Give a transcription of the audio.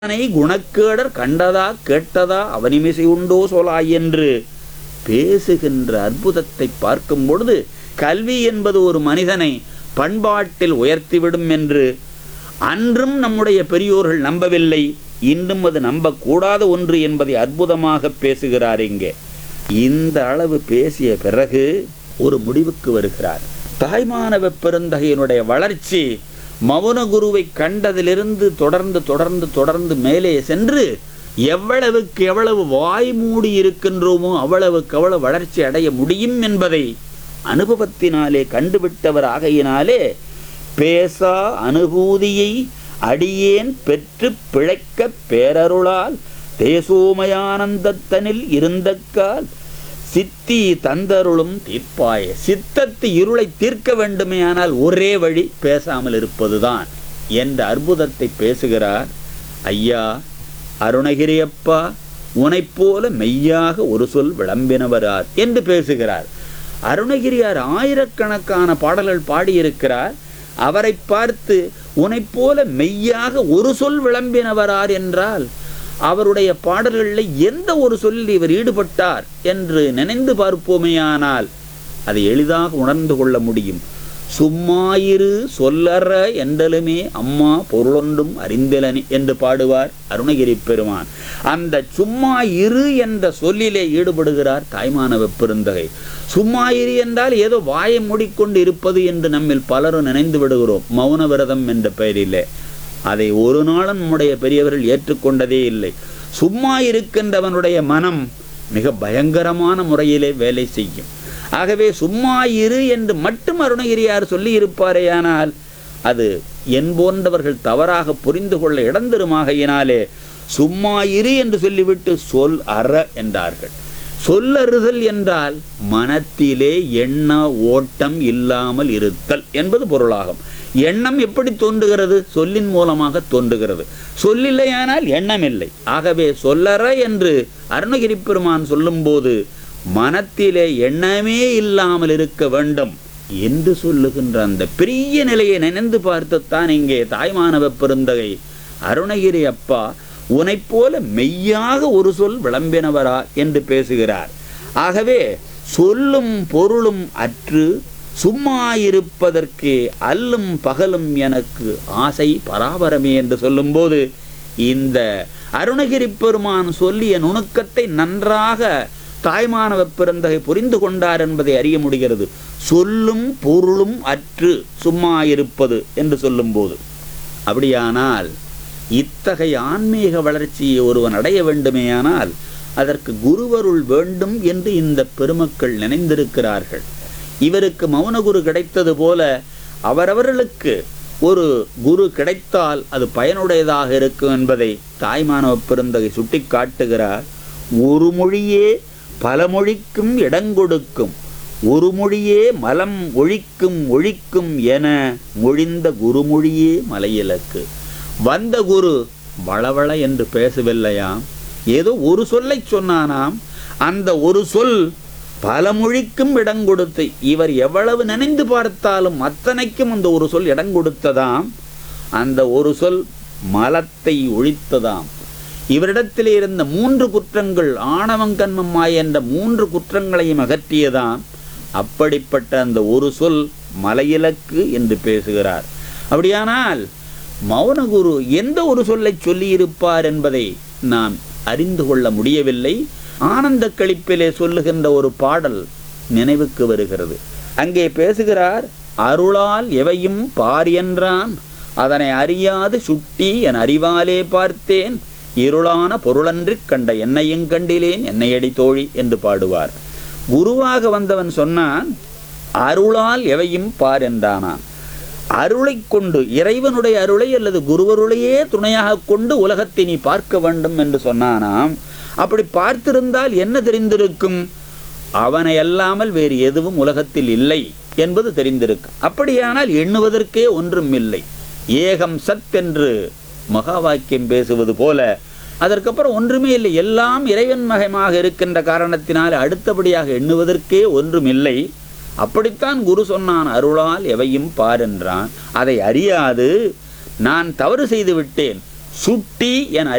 அவனை குணக்கேடர் கண்டதா கேட்டதா அவனிமிசை உண்டோ சொலாய் என்று பேசுகின்ற அற்புதத்தை பார்க்கும் பொழுது கல்வி என்பது ஒரு மனிதனை பண்பாட்டில் உயர்த்திவிடும் என்று அன்றும் நம்முடைய பெரியோர்கள் நம்பவில்லை இன்றும் அது நம்பக்கூடாத ஒன்று என்பதை அற்புதமாக பேசுகிறார் இங்கே இந்த அளவு பேசிய பிறகு ஒரு முடிவுக்கு வருகிறார் தாய்மானவ பெருந்தகையினுடைய வளர்ச்சி மௌன குருவை கண்டதிலிருந்து தொடர்ந்து தொடர்ந்து தொடர்ந்து மேலே சென்று எவ்வளவுக்கு எவ்வளவு வாய் மூடி இருக்கின்றோமோ அவ்வளவுக்கு அவ்வளவு வளர்ச்சி அடைய முடியும் என்பதை அனுபவத்தினாலே கண்டுவிட்டவர் ஆகையினாலே பேசா அனுபூதியை அடியேன் பெற்று பிழைக்க பேரருளால் தேசோமயானந்தத்தனில் இருந்தக்கால் சித்தி தந்தருளும் தீர்ப்பாய சித்தத்து இருளை தீர்க்க வேண்டுமேயானால் ஒரே வழி பேசாமல் இருப்பதுதான் என்ற அற்புதத்தை பேசுகிறார் ஐயா அருணகிரியப்பா உனைப் போல மெய்யாக ஒரு சொல் விளம்பினவரார் என்று பேசுகிறார் அருணகிரியார் ஆயிரக்கணக்கான பாடல்கள் பாடியிருக்கிறார் அவரை பார்த்து உனைப் போல மெய்யாக ஒரு சொல் விளம்பினவரார் என்றால் அவருடைய பாடல்களில் எந்த ஒரு சொல்லில் இவர் ஈடுபட்டார் என்று நினைந்து பார்ப்போமேயானால் அதை எளிதாக உணர்ந்து கொள்ள முடியும் சும்மாயிரு சொல்லற என்றலுமே அம்மா பொருளொன்றும் அறிந்தலனி என்று பாடுவார் அருணகிரி பெருமான் அந்த சும்மா இரு என்ற சொல்லிலே ஈடுபடுகிறார் தாய்மானவ பெருந்தகை சும்மா இரு என்றால் ஏதோ வாயை மூடிக்கொண்டு இருப்பது என்று நம்மில் பலரும் நினைந்து விடுகிறோம் மௌன விரதம் என்ற பெயரிலே அதை ஒரு நாளும் நம்முடைய பெரியவர்கள் ஏற்றுக்கொண்டதே இல்லை சும்மா இருக்கின்றவனுடைய மனம் மிக பயங்கரமான முறையிலே வேலை செய்யும் ஆகவே சும்மா இரு என்று மட்டும் அருணகிரியார் சொல்லி இருப்பாரேயானால் அது என் போன்றவர்கள் தவறாக புரிந்து கொள்ள இடந்தருமாகையினாலே சும்மா இரு என்று சொல்லிவிட்டு சொல் அற என்றார்கள் சொல்லறுதல் என்றால் மனத்திலே எண்ண ஓட்டம் இல்லாமல் இருத்தல் என்பது பொருளாகும் எண்ணம் எப்படி தோன்றுகிறது சொல்லின் மூலமாக தோன்றுகிறது சொல்லில்லையானால் எண்ணம் இல்லை ஆகவே சொல்லற என்று அருணகிரி பெருமான் சொல்லும்போது மனத்திலே எண்ணமே இல்லாமல் இருக்க வேண்டும் என்று சொல்லுகின்ற அந்த பெரிய நிலையை நினைந்து பார்த்துத்தான் இங்கே தாய்மானவ பெருந்தகை அருணகிரி அப்பா உனைப் போல மெய்யாக ஒரு சொல் விளம்பினவரா என்று பேசுகிறார் ஆகவே சொல்லும் பொருளும் அற்று சும்மா இருப்பதற்கு அல்லும் பகலும் எனக்கு ஆசை பராபரமே என்று சொல்லும்போது இந்த அருணகிரி பெருமான் சொல்லிய நுணுக்கத்தை நன்றாக தாய்மானவ பிறந்தகை புரிந்து கொண்டார் என்பதை அறிய முடிகிறது சொல்லும் பொருளும் அற்று சும்மா இருப்பது என்று சொல்லும்போது அப்படியானால் இத்தகைய ஆன்மீக வளர்ச்சியை ஒருவன் அடைய வேண்டுமேயானால் அதற்கு குருவருள் வேண்டும் என்று இந்த பெருமக்கள் நினைந்திருக்கிறார்கள் இவருக்கு மௌனகுரு கிடைத்தது போல அவரவர்களுக்கு ஒரு குரு கிடைத்தால் அது பயனுடையதாக இருக்கும் என்பதை தாய்மானவ பெருந்தகை சுட்டி காட்டுகிறார் ஒரு மொழியே பல மொழிக்கும் இடங்கொடுக்கும் ஒரு மொழியே மலம் ஒழிக்கும் ஒழிக்கும் என மொழிந்த குருமொழியே மலையிலக்கு வந்த குரு வளவள என்று பேசவில்லையாம் ஏதோ ஒரு சொல்லை சொன்னானாம் அந்த ஒரு சொல் பல மொழிக்கும் இடம் கொடுத்து இவர் எவ்வளவு நினைந்து பார்த்தாலும் அத்தனைக்கும் அந்த ஒரு சொல் இடம் கொடுத்ததாம் அந்த ஒரு சொல் மலத்தை ஒழித்ததாம் இவரிடத்தில் இருந்த மூன்று குற்றங்கள் ஆணவங்கண்மம்மாய் என்ற மூன்று குற்றங்களையும் அகற்றியதாம் அப்படிப்பட்ட அந்த ஒரு சொல் மலையிலக்கு என்று பேசுகிறார் அப்படியானால் மௌனகுரு எந்த ஒரு சொல்லை சொல்லியிருப்பார் என்பதை நாம் அறிந்து கொள்ள முடியவில்லை ஆனந்த கழிப்பிலே சொல்லுகின்ற ஒரு பாடல் நினைவுக்கு வருகிறது அங்கே பேசுகிறார் அருளால் எவையும் பார் என்றான் அதனை அறியாது சுட்டி என் அறிவாலே பார்த்தேன் இருளான பொருளன்றிக் கண்ட என்னையும் கண்டிலேன் என்னையடி தோழி என்று பாடுவார் குருவாக வந்தவன் சொன்னான் அருளால் எவையும் பார் என்றானான் அருளை கொண்டு இறைவனுடைய அருளை அல்லது குருவருளையே துணையாக கொண்டு உலகத்தை நீ பார்க்க வேண்டும் என்று சொன்னானாம் அப்படி பார்த்திருந்தால் என்ன தெரிந்திருக்கும் அவனை அல்லாமல் வேறு எதுவும் உலகத்தில் இல்லை என்பது தெரிந்திருக்கும் அப்படியானால் எண்ணுவதற்கே ஒன்றும் இல்லை ஏகம் சத் என்று மகா வாக்கியம் பேசுவது போல அதற்கப்புறம் ஒன்றுமே இல்லை எல்லாம் இறைவன் மகமாக இருக்கின்ற காரணத்தினால் அடுத்தபடியாக எண்ணுவதற்கே ஒன்றும் இல்லை அப்படித்தான் குரு சொன்னான் அருளால் எவையும் பாரென்றான் அதை அறியாது நான் தவறு செய்து விட்டேன் சுட்டி என்